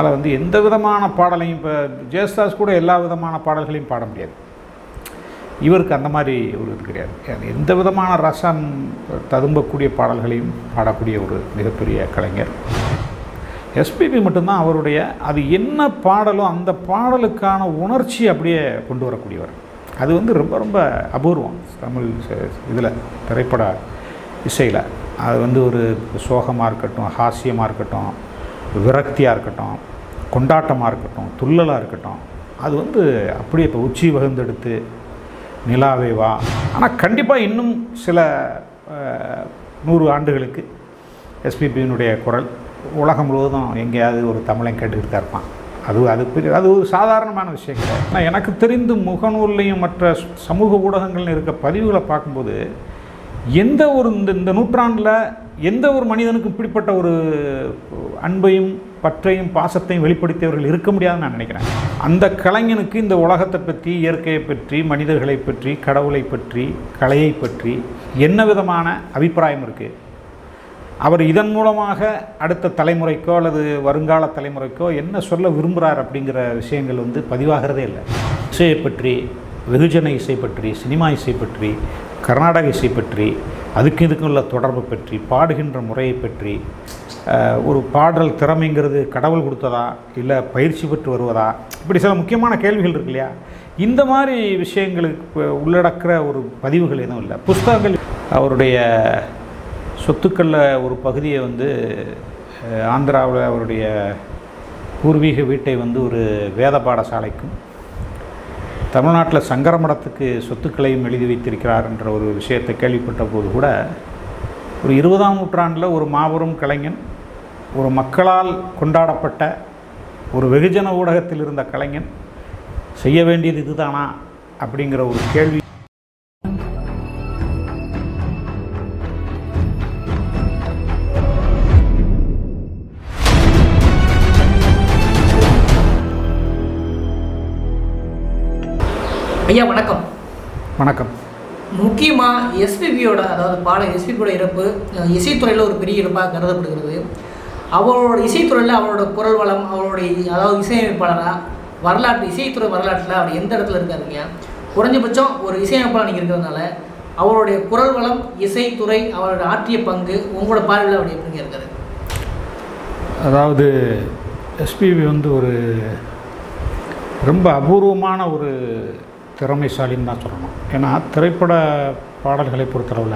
அதனால் வந்து எந்த விதமான பாடலையும் இப்போ ஜெயஸ்தாஸ் கூட எல்லா விதமான பாடல்களையும் பாட முடியாது இவருக்கு அந்த மாதிரி ஒரு இது கிடையாது அது எந்த விதமான ரசம் ததும்பக்கூடிய பாடல்களையும் பாடக்கூடிய ஒரு மிகப்பெரிய கலைஞர் எஸ்பிபி மட்டும்தான் அவருடைய அது என்ன பாடலோ அந்த பாடலுக்கான உணர்ச்சி அப்படியே கொண்டு வரக்கூடியவர் அது வந்து ரொம்ப ரொம்ப அபூர்வம் தமிழ் இதில் திரைப்பட இசையில் அது வந்து ஒரு சோகமாக இருக்கட்டும் ஹாஸ்யமாக இருக்கட்டும் விரக்தியாக இருக்கட்டும் கொண்டாட்டமாக இருக்கட்டும் துள்ளலாக இருக்கட்டும் அது வந்து அப்படியே இப்போ உச்சி வகுந்தெடுத்து நிலாவே வா ஆனால் கண்டிப்பாக இன்னும் சில அஹ், நூறு ஆண்டுகளுக்கு எஸ்பிபியினுடைய குரல் உலகம் முழுவதும் எங்கேயாவது ஒரு தமிழன் கேட்டுக்கிட்டு தான் இருப்பான் அது அது பெரிய அது ஒரு சாதாரணமான விஷயம் கிடையாது ஆனால் எனக்கு தெரிந்து முகநூல்லையும் மற்ற சமூக ஊடகங்கள்னு இருக்க பதிவுகளை பார்க்கும்போது எந்த ஒரு இந்த இந்த நூற்றாண்டில் எந்த ஒரு மனிதனுக்கும் இப்படிப்பட்ட ஒரு அன்பையும் பற்றையும் பாசத்தையும் வெளிப்படுத்தியவர்கள் இருக்க முடியாதுன்னு நான் நினைக்கிறேன் அந்த கலைஞனுக்கு இந்த உலகத்தை பற்றி இயற்கையை பற்றி மனிதர்களை பற்றி கடவுளை பற்றி கலையை பற்றி என்ன விதமான அபிப்பிராயம் இருக்குது அவர் இதன் மூலமாக அடுத்த தலைமுறைக்கோ அல்லது வருங்கால தலைமுறைக்கோ என்ன சொல்ல விரும்புகிறார் அப்படிங்கிற விஷயங்கள் வந்து பதிவாகிறதே இல்லை இசையை பற்றி வெகுஜன இசை பற்றி சினிமா இசை பற்றி கர்நாடக இசை பற்றி அதுக்கு இதுக்கும் உள்ள தொடர்பு பற்றி பாடுகின்ற முறையை பற்றி அஹ், ஒரு பாடல் திறமைங்கிறது கடவுள் கொடுத்ததா இல்லை பயிற்சி பெற்று வருவதா இப்படி சில முக்கியமான கேள்விகள் இருக்கு இல்லையா இந்த மாதிரி விஷயங்களுக்கு உள்ளடக்கிற ஒரு பதிவுகள் எதுவும் இல்லை புஸ்தகங்கள் அவருடைய சொத்துக்களில் ஒரு பகுதியை வந்து அஹ், ஆந்திராவில் அவருடைய பூர்வீக வீட்டை வந்து ஒரு வேத பாடசாலைக்கும் தமிழ்நாட்டில் சங்கர மடத்துக்கு சொத்துக்களையும் எழுதி வைத்திருக்கிறார் என்ற ஒரு விஷயத்தை கேள்விப்பட்ட போது கூட ஒரு இருபதாம் நூற்றாண்டில் ஒரு மாபெரும் கலைஞன் ஒரு மக்களால் கொண்டாடப்பட்ட ஒரு வெகுஜன ஊடகத்தில் இருந்த கலைஞன் செய்ய வேண்டியது இதுதானா அப்படிங்கிற ஒரு கேள்வி ஐயா வணக்கம் வணக்கம் முக்கியமாக எஸ்பிபியோட அதாவது பாடல் எஸ்பிபியோட இறப்பு அஹ், இசைத்துறையில் ஒரு பெரிய இறப்பாக கருதப்படுகிறது அவரோட இசைத்துறையில் அவரோட குரல் வளம் அவருடைய அதாவது இசையமைப்பாளராக வரலாற்று இசைத்துறை வரலாற்றில் அவர் எந்த இடத்துல இருக்காருங்க குறைஞ்சபட்சம் ஒரு இசையமைப்பாளர் நீங்கள் இருக்கிறதுனால அவருடைய குரல் வளம் இசைத்துறை அவரோட ஆற்றிய பங்கு உங்களோட பார்வையில் அவர் எப்படிங்க இருக்காரு அதாவது எஸ்பிபி வந்து ஒரு ரொம்ப அபூர்வமான ஒரு திறமைசாலின்னு தான் சொல்லணும் ஏன்னா திரைப்பட பாடல்களை பொறுத்தளவில்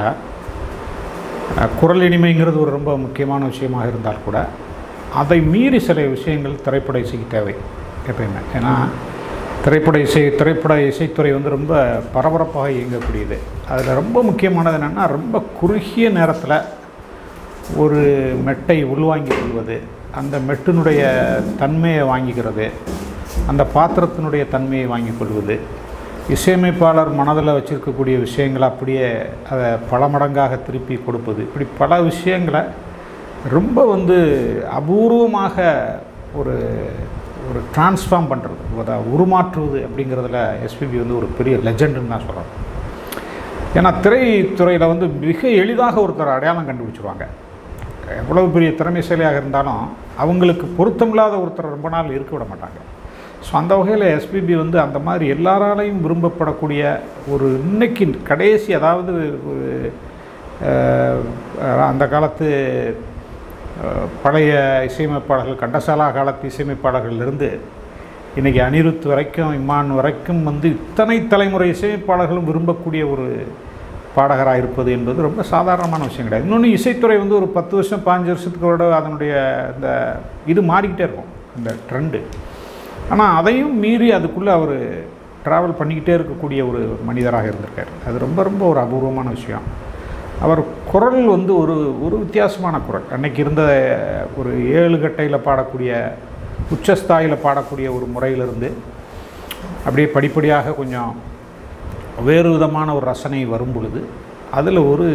அஹ், குரல் இனிமைங்கிறது ஒரு ரொம்ப முக்கியமான விஷயமாக இருந்தால் கூட அதை மீறி சில விஷயங்கள் திரைப்பட இசைக்கு தேவை எப்பயுமே ஏன்னா திரைப்பட இசை திரைப்பட இசைத்துறை வந்து ரொம்ப பரபரப்பாக இயங்கக்கூடியது அதில் ரொம்ப முக்கியமானது என்னென்னா ரொம்ப குறுகிய நேரத்தில் ஒரு மெட்டை உள்வாங்கிக் கொள்வது அந்த மெட்டினுடைய தன்மையை வாங்கிக்கிறது அந்த பாத்திரத்தினுடைய தன்மையை வாங்கிக் கொள்வது இசையமைப்பாளர் மனதில் வச்சிருக்கக்கூடிய விஷயங்களை அப்படியே அதை பல மடங்காக திருப்பி கொடுப்பது இப்படி பல விஷயங்களை ரொம்ப வந்து அபூர்வமாக ஒரு ஒரு டிரான்ஸ்ஃபார்ம் பண்ணுறது அதை உருமாற்றுவது அப்படிங்கிறதுல எஸ்பிபி வந்து ஒரு பெரிய லெஜண்டுன்னு தான் சொல்லணும் ஏன்னா திரைத்துறையில் வந்து மிக எளிதாக ஒருத்தர் அடையாளம் கண்டுபிடிச்சிருவாங்க எவ்வளவு பெரிய திறமைசாலியாக இருந்தாலும் அவங்களுக்கு பொருத்தமில்லாத ஒருத்தர் ரொம்ப நாள் இருக்க விட மாட்டாங்க ஸோ அந்த வகையில் எஸ்பிபி வந்து அந்த மாதிரி எல்லாராலையும் விரும்பப்படக்கூடிய ஒரு இன்னைக்கு கடைசி அதாவது ஒரு அஹ், அந்த காலத்து அஹ், பழைய இசையமைப்பாளர்கள் கண்டசாலா காலத்து இசையமைப்பாளர்களிலிருந்து இன்றைக்கி அனிருத் வரைக்கும் இமான் வரைக்கும் வந்து இத்தனை தலைமுறை இசையமைப்பாளர்களும் விரும்பக்கூடிய ஒரு பாடகராக இருப்பது என்பது ரொம்ப சாதாரணமான விஷயம் கிடையாது இன்னொன்று இசைத்துறை வந்து ஒரு பத்து வருஷம் பாஞ்சு வருஷத்துக்கு விட அதனுடைய இந்த இது மாறிக்கிட்டே இருக்கும் இந்த ட்ரெண்டு ஆனால் அதையும் மீறி அதுக்குள்ளே அவர் ட்ராவல் பண்ணிக்கிட்டே இருக்கக்கூடிய ஒரு மனிதராக இருந்திருக்கார் அது ரொம்ப ரொம்ப ஒரு அபூர்வமான விஷயம் அவர் குரல் வந்து ஒரு ஒரு வித்தியாசமான குரல் அன்னைக்கு இருந்த ஒரு ஏழு கட்டையில் பாடக்கூடிய உச்சஸ்தாயில் பாடக்கூடிய ஒரு முறையிலிருந்து அப்படியே படிப்படியாக கொஞ்சம் வேறு விதமான ஒரு ரசனை வரும் பொழுது அதில் ஒரு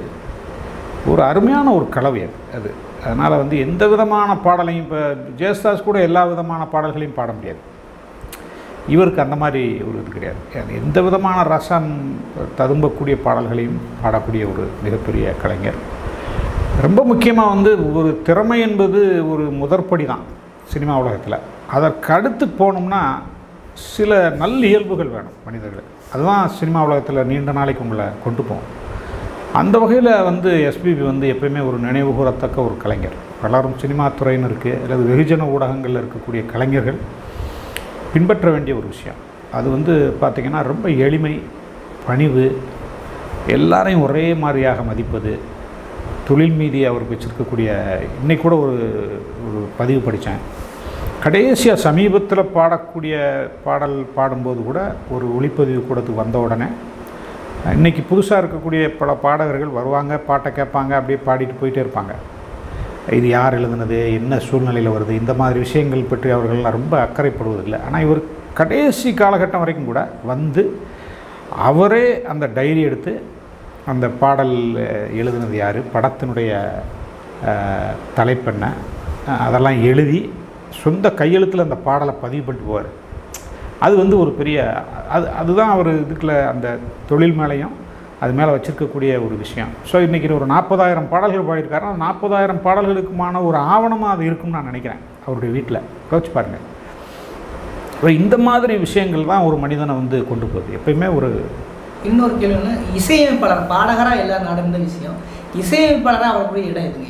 ஒரு அருமையான ஒரு கலவை அது அது அதனால் வந்து எந்த விதமான பாடலையும் இப்போ ஜெயஸ்தாஸ் கூட எல்லா விதமான பாடல்களையும் பாட முடியாது இவருக்கு அந்த மாதிரி ஒரு இது கிடையாது அது எந்த விதமான ரசம் ததும்பக்கூடிய பாடல்களையும் பாடக்கூடிய ஒரு மிகப்பெரிய கலைஞர் ரொம்ப முக்கியமாக வந்து ஒரு திறமை என்பது ஒரு முதற்படி தான் சினிமா உலகத்தில் அதற்கு அடுத்து போனோம்னா சில நல்ல இயல்புகள் வேணும் மனிதர்கள் அதுதான் சினிமா உலகத்தில் நீண்ட நாளைக்கு உங்களை கொண்டு போகும் அந்த வகையில் வந்து எஸ்பிபி வந்து எப்பயுமே ஒரு நினைவு கூறத்தக்க ஒரு கலைஞர் பலரும் சினிமா துறையினருக்கு அல்லது வெகுஜன ஊடகங்களில் இருக்கக்கூடிய கலைஞர்கள் பின்பற்ற வேண்டிய ஒரு விஷயம் அது வந்து பார்த்திங்கன்னா ரொம்ப எளிமை பணிவு எல்லாரையும் ஒரே மாதிரியாக மதிப்பது தொழில் மீதி அவர் வச்சிருக்கக்கூடிய இன்னைக்கு கூட ஒரு ஒரு பதிவு படித்தேன் கடைசியாக சமீபத்தில் பாடக்கூடிய பாடல் பாடும்போது கூட ஒரு ஒளிப்பதிவு கூடத்துக்கு வந்த உடனே இன்றைக்கி புதுசாக இருக்கக்கூடிய பல பாடகர்கள் வருவாங்க பாட்டை கேட்பாங்க அப்படியே பாடிட்டு போயிட்டே இருப்பாங்க இது யார் எழுதுனது என்ன சூழ்நிலையில் வருது இந்த மாதிரி விஷயங்கள் பற்றி அவர்கள்லாம் ரொம்ப அக்கறைப்படுவதில்லை ஆனால் இவர் கடைசி காலகட்டம் வரைக்கும் கூட வந்து அவரே அந்த டைரி எடுத்து அந்த பாடல் அஹ், எழுதுனது யார் படத்தினுடைய அஹ், தலைப்பெண்ண அஹ், அதெல்லாம் எழுதி சொந்த கையெழுத்தில் அந்த பாடலை பதிவு பண்ணிட்டு போவார் அது வந்து ஒரு பெரிய அது அதுதான் அவர் இதுக்குள்ள அந்த தொழில் மேலேயும் அது மேலே வச்சிருக்கக்கூடிய ஒரு விஷயம் ஸோ இன்றைக்கி ஒரு நாற்பதாயிரம் பாடல்கள் பாடியிருக்காரு அந்த நாற்பதாயிரம் பாடல்களுக்குமான ஒரு ஆவணமாக அது இருக்கும்னு நான் நினைக்கிறேன் அவருடைய வீட்டில் யோசிச்சு பாருங்கள் இப்போ இந்த மாதிரி விஷயங்கள் தான் ஒரு மனிதனை வந்து கொண்டு போகுது எப்பயுமே ஒரு இன்னொரு கேள்வி வந்து இசையமைப்பாளர் பாடகராக எல்லாரும் நடந்த விஷயம் இசையமைப்பாளராக அவருடைய இடம் எதுங்க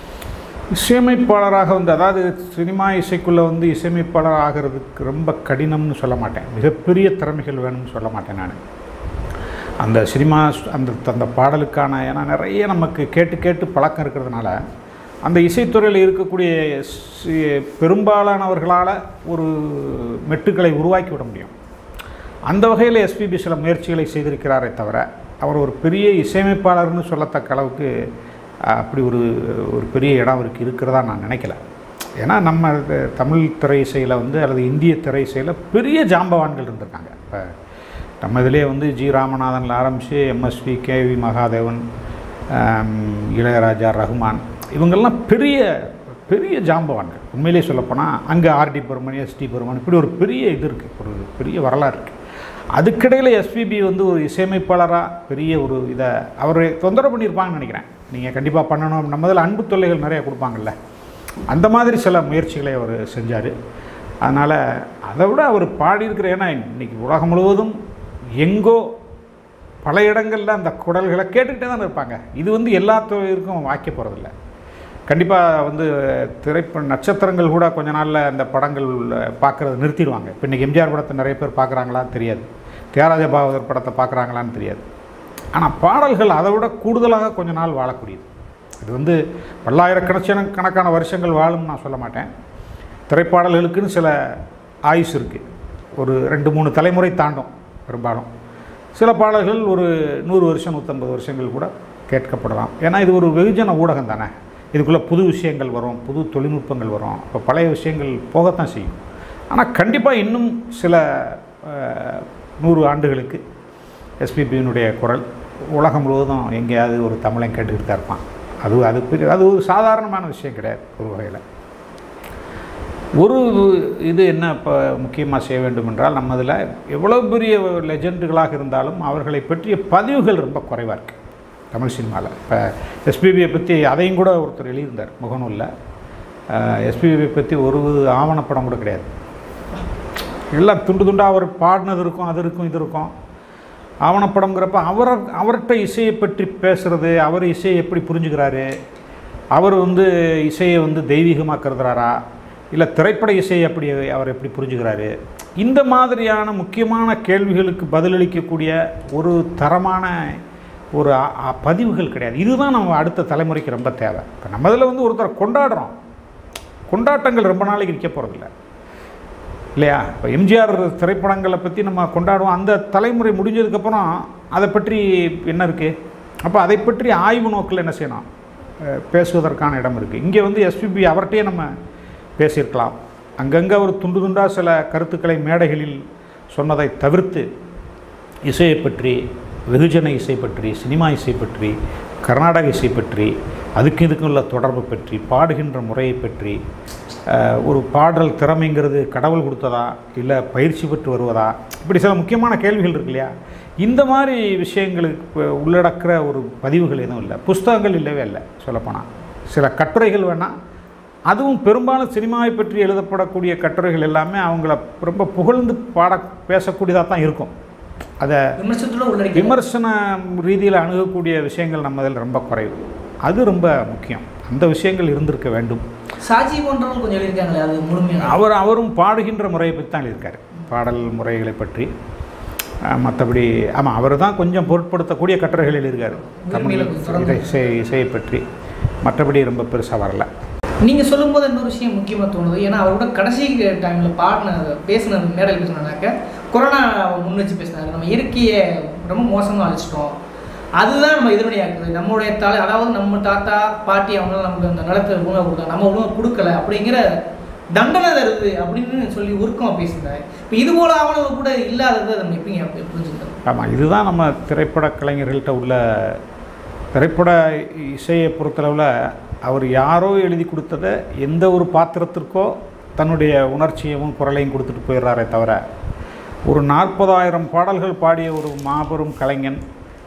இசையமைப்பாளராக வந்து அதாவது சினிமா இசைக்குள்ளே வந்து இசையமைப்பாளர் ஆகிறதுக்கு ரொம்ப கடினம்னு சொல்ல மாட்டேன் மிகப்பெரிய திறமைகள் வேணும்னு சொல்ல மாட்டேன் நான் அந்த சினிமா ஸ்- அந்த அந்த பாடலுக்கான ஏன்னா நிறைய நமக்கு கேட்டு கேட்டு பழக்கம் இருக்கிறதுனால அந்த இசைத்துறையில் இருக்கக்கூடிய சி- பெரும்பாலானவர்களால் ஒரு மெட்டுக்களை உருவாக்கி விட முடியும் அந்த வகையில் எஸ்பிபி சில முயற்சிகளை செய்திருக்கிறாரே தவிர அவர் ஒரு பெரிய இசையமைப்பாளர்னு சொல்லத்தக்க அளவுக்கு அஹ், அப்படி ஒரு ஒரு பெரிய இடம் அவருக்கு இருக்கிறதா நான் நினைக்கல ஏன்னா நம்ம இது தமிழ் திரை இசையில் வந்து அல்லது இந்திய திரை இசையில் பெரிய ஜாம்பவான்கள் இருந்திருக்காங்க இப்போ நம்ம இதிலே வந்து ஜி ராமநாதனில் ஆரம்பித்து எம்எஸ்வி கேவி மகாதேவன் ஆம், இளையராஜா ரஹ்மான் இவங்கெல்லாம் பெரிய பெரிய ஜாம்பவான்கள் உண்மையிலே சொல்லப்போனால் அங்கே ஆர்டி பர்மன் எஸ்டி பர்மன் இப்படி ஒரு பெரிய இது இருக்குது ஒரு பெரிய வரலாறு இருக்குது அதுக்கிடையில் எஸ்பிபி வந்து ஒரு இசையமைப்பாளராக பெரிய ஒரு இதை அவர் தொந்தரவு பண்ணியிருப்பாங்கன்னு நினைக்கிறேன் நீங்கள் கண்டிப்பாக பண்ணணும் நம்ம இதில் அன்பு தொல்லைகள் நிறைய கொடுப்பாங்கல்ல அந்த மாதிரி சில முயற்சிகளை அவர் செஞ்சார் அதனால் அதை விட அவர் பாடியிருக்கிற ஏன்னா இன்றைக்கி உலகம் முழுவதும் எங்கோ பல இடங்களில் அந்த குடல்களை கேட்டுக்கிட்டே தான் இருப்பாங்க இது வந்து எல்லா தொழிலுக்கும் வாய்க்க போகிறதில்ல கண்டிப்பாக வந்து திரைப்ப நட்சத்திரங்கள் கூட கொஞ்ச நாளில் அந்த படங்கள் பார்க்குறத நிறுத்திடுவாங்க இப்போ இன்றைக்கி எம்ஜிஆர் படத்தை நிறைய பேர் பார்க்குறாங்களான்னு தெரியாது தியாகராஜ பாகவதர் படத்தை பார்க்குறாங்களான்னு தெரியாது ஆனால் பாடல்கள் அதை விட கூடுதலாக கொஞ்ச நாள் வாழக்கூடியது இது வந்து பல்லாயிரக்கணக்கான கணக்கான வருஷங்கள் வாழும்னு நான் சொல்ல மாட்டேன் திரைப்பாடல்களுக்குன்னு சில ஆயுஸ் இருக்குது ஒரு ரெண்டு மூணு தலைமுறை தாண்டும் பெரும்பாலும் சில பாடல்கள் ஒரு நூறு வருஷம் நூற்றம்பது வருஷங்கள் கூட கேட்கப்படலாம் ஏன்னா இது ஒரு வெகுஜன ஊடகம் தானே இதுக்குள்ளே புது விஷயங்கள் வரும் புது தொழில்நுட்பங்கள் வரும் இப்போ பழைய விஷயங்கள் போகத்தான் செய்யும் ஆனால் கண்டிப்பாக இன்னும் சில அஹ், நூறு ஆண்டுகளுக்கு எஸ்பிபியினுடைய குரல் உலகம் முழுவதும் எங்கேயாவது ஒரு தமிழன் கேட்டுக்கிட்டு தான் இருப்பான் அது அது பெரிய அது ஒரு சாதாரணமான விஷயம் கிடையாது ஒரு வகையில் ஒரு இது என்ன இப்போ முக்கியமாக செய்ய வேண்டும் என்றால் நம்ம இதில் எவ்வளோ பெரிய லெஜெண்டுகளாக இருந்தாலும் அவர்களை பற்றிய பதிவுகள் ரொம்ப குறைவாக இருக்குது தமிழ் சினிமாவில் இப்போ எஸ்பிபியை பற்றி அதையும் கூட ஒருத்தர் எழுதியிருந்தார் முகநூலில் எஸ்பிபியை பற்றி ஒரு ஆவணப்படம் கூட கிடையாது எல்லாம் துண்டு துண்டாக அவர் பாடினது இருக்கும் அது இருக்கும் இது இருக்கும் ஆவணப்படங்கிறப்ப அவரை அவர்கிட்ட இசையை பற்றி பேசுகிறது அவர் இசையை எப்படி புரிஞ்சுக்கிறாரு அவர் வந்து இசையை வந்து தெய்வீகமாக கருதுறாரா இல்லை திரைப்பட இசையை எப்படி அவர் எப்படி புரிஞ்சுக்கிறாரு இந்த மாதிரியான முக்கியமான கேள்விகளுக்கு பதிலளிக்கக்கூடிய ஒரு தரமான ஒரு அ- அ- பதிவுகள் கிடையாது இதுதான் நம்ம அடுத்த தலைமுறைக்கு ரொம்ப தேவை இப்போ நம்ம இதில் வந்து ஒருத்தரை கொண்டாடுறோம் கொண்டாட்டங்கள் ரொம்ப நாளைக்கு நிற்க போகிறதில்ல இல்லையா இப்போ எம்ஜிஆர் திரைப்படங்களை பற்றி நம்ம கொண்டாடுவோம் அந்த தலைமுறை முடிஞ்சதுக்கப்புறம் அதை பற்றி என்ன இருக்குது அப்போ அதை பற்றி ஆய்வு நோக்கில் என்ன செய்யணும் அஹ் பேசுவதற்கான இடம் இருக்குது இங்கே வந்து எஸ்பிபி அவர்கிட்டயே நம்ம பேசியிருக்கலாம் அங்கங்கே ஒரு துண்டு துண்டாக சில கருத்துக்களை மேடைகளில் சொன்னதை தவிர்த்து இசையை பற்றி வெகுஜன இசை பற்றி சினிமா இசை பற்றி கர்நாடக இசை பற்றி அதுக்கு இதுக்கும் உள்ள தொடர்பு பற்றி பாடுகின்ற முறையை பற்றி அஹ், ஒரு பாடல் திறமைங்கிறது கடவுள் கொடுத்ததா இல்லை பயிற்சி பெற்று வருவதா இப்படி சில முக்கியமான கேள்விகள் இருக்கு இல்லையா இந்த மாதிரி விஷயங்களுக்கு உள்ளடக்கிற ஒரு பதிவுகள் எதுவும் இல்லை புஸ்தகங்கள் இல்லவே இல்லை சொல்லப்போனால் சில கட்டுரைகள் வேணால் அதுவும் பெரும்பாலும் சினிமாவை பற்றி எழுதப்படக்கூடிய கட்டுரைகள் எல்லாமே அவங்கள ரொம்ப புகழ்ந்து பாட பேசக்கூடியதாக தான் இருக்கும் அதை விமர்சனத்தோட உள்ளடக்கி விமர்சன ரீதியில் அணுகக்கூடிய விஷயங்கள் நம்ம இதில் ரொம்ப குறைவு அது ரொம்ப முக்கியம் அந்த விஷயங்கள் இருந்திருக்க வேண்டும் சாஜி போன்றவங்க கொஞ்சம் எழுதியிருக்காங்களே அது முழுமையாக அவர் அவரும் பாடுகின்ற முறையை பற்றி தான் எழுதியிருக்காரு பாடல் முறைகளை பற்றி அஹ், மற்றபடி ஆமாம் அவர் தான் கொஞ்சம் பொருட்படுத்தக்கூடிய கட்டுரைகள் எழுதியிருக்காரு தமிழ் உரிமையில கொஞ்சம் தொடர்ந்து. இசை இசையை பற்றி மற்றபடி ரொம்ப பெருசாக வரல நீங்கள் சொல்லும்போது இன்னொரு விஷயம் முக்கியமாக தோணுது ஏன்னா அவரோட கடைசி டைமில் பாடின பேசின மேடையில் பேசினாக்க கொரோனா முன் வச்சு பேசினாரு நம்ம இயற்கையை ரொம்ப மோசமாக அழிச்சிட்டோம் அதுதான் நம்ம எதிர்வினையாக்குது நம்மளுடைய தலை அதாவது நம்ம தாத்தா பாட்டி அவங்களாம் நமக்கு அந்த நிலத்தை உணவு கொடுத்தாங்க நம்ம உணவு கொடுக்கல அப்படிங்கிற தண்டனை தருது அப்படின்னு சொல்லி உருக்கமாக பேசியிருந்தாரு இப்போ இது போல ஆவணங்கள் கூட இல்லாததை நம்ம எப்படிங்க புரிஞ்சுக்கிறோம் ஆமாம் இதுதான் நம்ம திரைப்பட கலைஞர்கள்ட்ட உள்ள திரைப்பட இசையை பொறுத்தளவில் அவர் யாரோ எழுதி கொடுத்ததை எந்த ஒரு பாத்திரத்திற்கோ தன்னுடைய உணர்ச்சியவும் குரலையும் கொடுத்துட்டு போயிடுறாரே தவிர ஒரு நாற்பதாயிரம் பாடல்கள் பாடிய ஒரு மாபெரும் கலைஞன்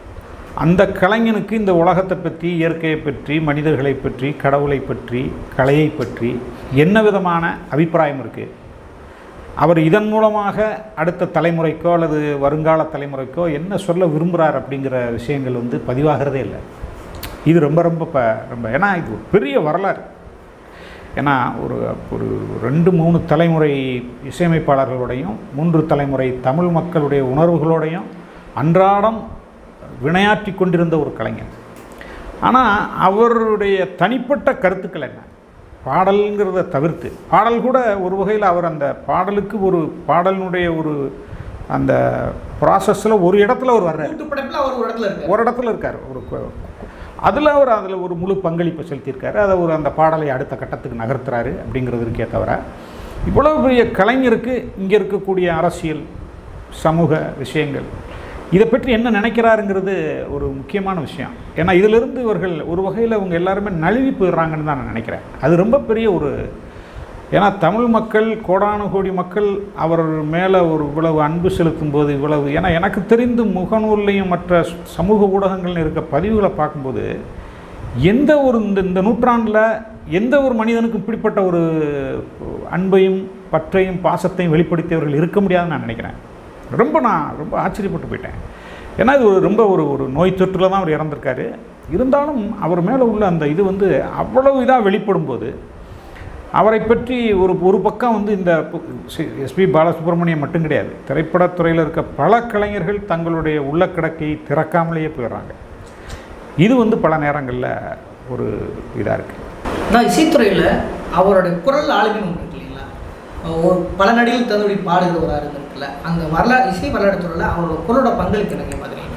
அந்த கலைஞனுக்கு இந்த உலகத்தை பற்றி இயற்கையை பற்றி மனிதர்களை பற்றி கடவுளை பற்றி கலையை பற்றி என்ன விதமான அபிப்பிராயம் இருக்குது அவர் இதன் மூலமாக அடுத்த தலைமுறைக்கோ அல்லது வருங்கால தலைமுறைக்கோ என்ன சொல்ல விரும்புகிறார் அப்படிங்கிற விஷயங்கள் வந்து பதிவாகிறதே இல்லை இது ரொம்ப ரொம்ப ப ரொம்ப ஏன்னா இது ஒரு பெரிய வரலாறு ஏன்னா ஒரு ஒரு ரெண்டு மூணு தலைமுறை இசையமைப்பாளர்களோடையும் மூன்று தலைமுறை தமிழ் மக்களுடைய உணர்வுகளோடையும் அன்றாடம் வினையாற்றி கொண்டிருந்த ஒரு கலைஞர் ஆனால் அவருடைய தனிப்பட்ட கருத்துக்கள் என்ன பாடல்ங்கிறத தவிர்த்து பாடல் கூட ஒரு வகையில் அவர் அந்த பாடலுக்கு ஒரு பாடலினுடைய ஒரு அந்த ப்ராசஸில் ஒரு இடத்துல அவர் வர்றாரு கூட்டுப்படைப்பில் அவர் ஒரு இடத்துல இருக்காரு ஒரு இடத்துல இருக்கார் ஒரு அதில் அவர் அதில் ஒரு முழு பங்களிப்பை செலுத்தியிருக்காரு அதை ஒரு அந்த பாடலை அடுத்த கட்டத்துக்கு நகர்த்துறாரு அப்படிங்கிறது இருக்கே தவிர இவ்வளவு பெரிய கலைஞருக்கு இங்கே இருக்கக்கூடிய அரசியல் சமூக விஷயங்கள் இதை பற்றி என்ன நினைக்கிறாருங்கிறது ஒரு முக்கியமான விஷயம் ஏன்னா இதிலிருந்து இவர்கள் ஒரு வகையில் அவங்க எல்லாருமே நழுவி போயிடுறாங்கன்னு தான் நான் நினைக்கிறேன் அது ரொம்ப பெரிய ஒரு ஏன்னா தமிழ் மக்கள் கோடானு கோடி மக்கள் அவர் மேலே ஒரு இவ்வளவு அன்பு செலுத்தும் போது இவ்வளவு ஏன்னா எனக்கு தெரிந்து முகநூல்லையும் மற்ற சமூக ஊடகங்கள்னு இருக்க பதிவுகளை பார்க்கும்போது எந்த ஒரு இந்த இந்த நூற்றாண்டில் எந்த ஒரு மனிதனுக்கும் இப்படிப்பட்ட ஒரு அன்பையும் பற்றையும் பாசத்தையும் வெளிப்படுத்தியவர்கள் இருக்க முடியாதுன்னு நான் நினைக்கிறேன் ரொம்ப நான் ரொம்ப ஆச்சரியப்பட்டு போயிட்டேன் ஏன்னா இது ஒரு ரொம்ப ஒரு ஒரு நோய் தொற்றில் தான் அவர் இறந்திருக்காரு இருந்தாலும் அவர் மேலே உள்ள அந்த இது வந்து அவ்வளவு இதாக வெளிப்படும் போது அவரை பற்றி ஒரு ஒரு பக்கம் வந்து இந்த எஸ்பி பாலசுப்ரமணியம் மட்டும் கிடையாது திரைப்படத்துறையில் இருக்க பல கலைஞர்கள் தங்களுடைய உள்ள கிடக்கை திறக்காமலேயே போயிடுறாங்க இது வந்து பல நேரங்களில் ஒரு இதாக இருக்குது நான் இசைத்துறையில் அவருடைய குரல் ஆளுமை ஒன்று இருக்கு இல்லைங்களா ஒரு பல நடிகள் தன்னுடைய பாடுகிறவராக இருந்திருக்குல்ல அந்த வரலாறு இசை வரலாறு துறையில் அவரோட குரலோட பங்களிப்பு எனக்கு பார்க்குறீங்க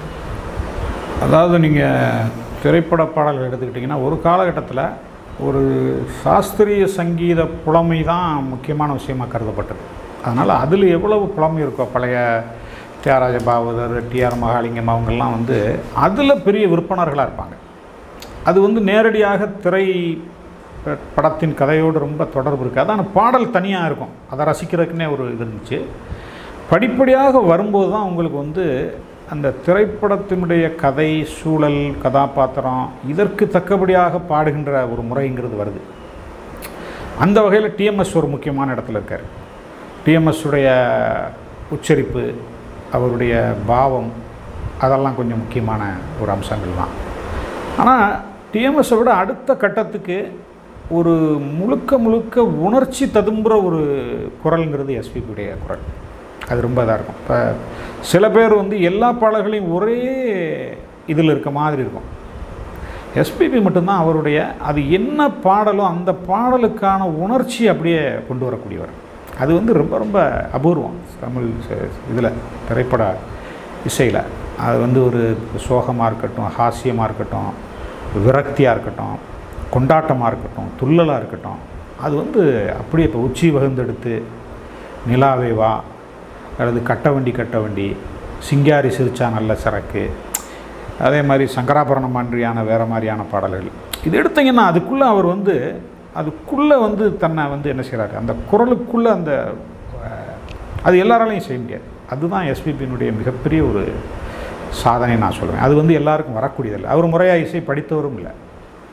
அதாவது நீங்கள் திரைப்பட பாடல்கள் எடுத்துக்கிட்டிங்கன்னா ஒரு காலகட்டத்தில் ஒரு சாஸ்திரிய சங்கீத புலமை தான் முக்கியமான விஷயமாக கருதப்பட்டது அதனால் அதில் எவ்வளவு புலமை இருக்கோ பழைய தியாகராஜ பாவதர் டிஆர் மகாலிங்கம் அவங்கெல்லாம் வந்து அதில் பெரிய விற்பனர்களாக இருப்பாங்க அது வந்து நேரடியாக திரை ப- படத்தின் கதையோடு ரொம்ப தொடர்பு இருக்குது ஆனால் பாடல் தனியாக இருக்கும் அதை ரசிக்கிறதுக்குன்னே ஒரு இது இருந்துச்சு படிப்படியாக வரும்போது தான் உங்களுக்கு வந்து அந்த திரைப்படத்தினுடைய கதை சூழல் கதாபாத்திரம் இதற்கு தக்கபடியாக பாடுகின்ற ஒரு முறைங்கிறது வருது அந்த வகையில் டிஎம்எஸ் ஒரு முக்கியமான இடத்துல இருக்கார் டிஎம்எஸ் உடைய உச்சரிப்பு அவருடைய பாவம் அதெல்லாம் கொஞ்சம் முக்கியமான ஒரு அம்சங்கள் தான் ஆனால் டிஎம்எஸை விட அடுத்த கட்டத்துக்கு ஒரு முழுக்க முழுக்க உணர்ச்சி ததும்புற ஒரு குரல்ங்கிறது எஸ்பிபியுடைய குரல் அது ரொம்ப இதாக இருக்கும் இப்போ சில பேர் வந்து எல்லா பாடல்களையும் ஒரே இதில் இருக்க மாதிரி இருக்கும் எஸ்பிபி மட்டும்தான் அவருடைய அது என்ன பாடலோ அந்த பாடலுக்கான உணர்ச்சி அப்படியே கொண்டு வரக்கூடியவர் அது வந்து ரொம்ப ரொம்ப அபூர்வம் தமிழ் இதில் திரைப்பட இசையில் அது வந்து ஒரு சோகமாக இருக்கட்டும் ஹாஸ்யமாக இருக்கட்டும் விரக்தியாக இருக்கட்டும் கொண்டாட்டமாக இருக்கட்டும் துள்ளலாக இருக்கட்டும் அது வந்து அப்படியே இப்போ உச்சி வகுந்தெடுத்து நிலாவே வா அல்லது கட்ட வண்டி கட்ட வண்டி சிங்காரி சிரிச்சா நல்ல சரக்கு அதே மாதிரி சங்கராபரணம் மாதிரியான வேறு மாதிரியான பாடல்கள் இது எடுத்தீங்கன்னா அதுக்குள்ளே அவர் வந்து அதுக்குள்ளே வந்து தன்னை வந்து என்ன செய்கிறாரு அந்த குரலுக்குள்ளே அந்த அஹ், அது எல்லாராலையும் செய்ய முடியாது அதுதான் எஸ்பிபியினுடைய மிகப்பெரிய ஒரு சாதனை நான் சொல்லுவேன் அது வந்து எல்லாருக்கும் வரக்கூடியதில்லை அவர் முறையாக இசை படித்தவரும் இல்லை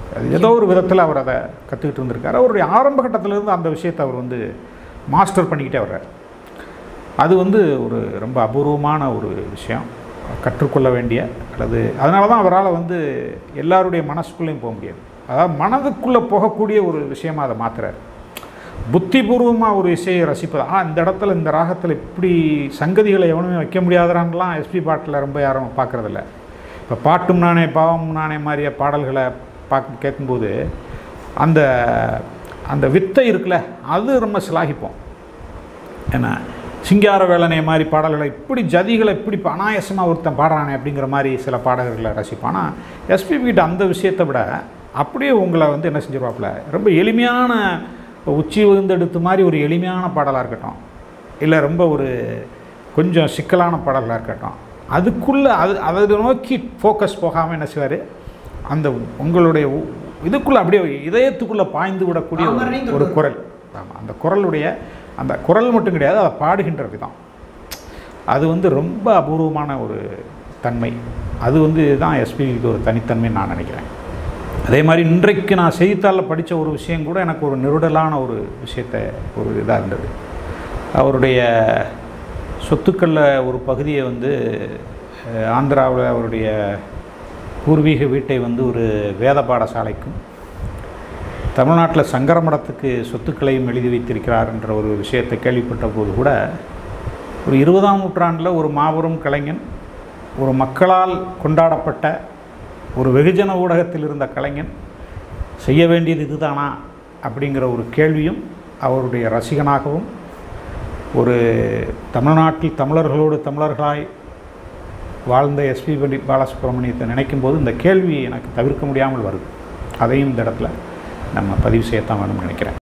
அது ஏதோ ஒரு விதத்தில் அவர் அதை கற்றுக்கிட்டு இருந்திருக்காரு அவருடைய ஆரம்ப கட்டத்திலிருந்து அந்த விஷயத்தை அவர் வந்து மாஸ்டர் பண்ணிக்கிட்டே வர்றார் அது வந்து ஒரு ரொம்ப அபூர்வமான ஒரு விஷயம் கற்றுக்கொள்ள வேண்டிய அல்லது அதனால தான் அவரால் வந்து எல்லாருடைய மனசுக்குள்ளேயும் போக முடியாது அதாவது மனதுக்குள்ளே போகக்கூடிய ஒரு விஷயமா அதை மாற்றுறாரு புத்திபூர்வமாக ஒரு இசையை ரசிப்பது ஆ இந்த இடத்துல இந்த ராகத்தில் இப்படி சங்கதிகளை எவனுமே வைக்க முடியாதான்லாம் எஸ்பி பாட்டில் ரொம்ப யாரும் பார்க்குறதில்ல இப்போ பாட்டும் நானே பாவம் நானே மாதிரிய பாடல்களை பார்க்க கேட்கும்போது அந்த அந்த வித்தை இருக்குல்ல அது ரொம்ப சிலாகிப்போம் ஏன்னா சிங்கார வேலனை மாதிரி பாடல்களை இப்படி ஜதிகளை இப்படி அனாயசமாக ஒருத்தன் பாடுறானே அப்படிங்கிற மாதிரி சில பாடகர்களை ரசிப்பான் ஆனால் எஸ்பிபி கிட்ட அந்த விஷயத்தை விட அப்படியே உங்களை வந்து என்ன செஞ்சிருவாப்புல ரொம்ப எளிமையான உச்சி விழுந்தெடுத்து மாதிரி ஒரு எளிமையான பாடலாக இருக்கட்டும் இல்லை ரொம்ப ஒரு கொஞ்சம் சிக்கலான பாடலாக இருக்கட்டும் அதுக்குள்ளே அது அதை நோக்கி ஃபோக்கஸ் போகாமல் என்ன செய்வார் அந்த உங்களுடைய உ- இதுக்குள்ளே அப்படியே இதயத்துக்குள்ளே பாய்ந்து விடக்கூடிய ஒரு- பாமரனையும் ஒரு தொட்டு குரல் ஆமாம் அந்த குரலுடைய அந்த குரல் மட்டும் கிடையாது அதை பாடுகின்ற விதம் அது வந்து ரொம்ப அபூர்வமான ஒரு தன்மை அது வந்து தான் எஸ்பிக்கு ஒரு தனித்தன்மைன்னு நான் நினைக்கிறேன் அதே மாதிரி இன்றைக்கு நான் செய்தித்தாளில் படித்த ஒரு விஷயம் கூட எனக்கு ஒரு நெருடலான ஒரு விஷயத்தை ஒரு இதாக இருந்தது அவருடைய சொத்துக்களில் ஒரு பகுதியை வந்து அஹ், ஆந்திராவில் அவருடைய பூர்வீக வீட்டை வந்து ஒரு வேத பாடசாலைக்கும் தமிழ்நாட்டில் சங்கர மடத்துக்கு சொத்துக்களையும் எழுதி வைத்திருக்கிறார் என்ற ஒரு விஷயத்தை கேள்விப்பட்ட போது கூட ஒரு இருபதாம் நூற்றாண்டில் ஒரு மாபெரும் கலைஞன் ஒரு மக்களால் கொண்டாடப்பட்ட ஒரு வெகுஜன ஊடகத்தில் இருந்த கலைஞன் செய்ய வேண்டியது இதுதானா அப்படிங்கிற ஒரு கேள்வியும் அவருடைய ரசிகனாகவும் ஒரு தமிழ்நாட்டில் தமிழர்களோடு தமிழர்களாய் வாழ்ந்த எஸ்பி பண்டி பாலசுப்ரமணியத்தை நினைக்கும் போது இந்த கேள்வி எனக்கு தவிர்க்க முடியாமல் வருது அதையும் இந்த இடத்துல நம்ம பதிவு செய்யத்தான் வேணும்னு நினைக்கிறேன்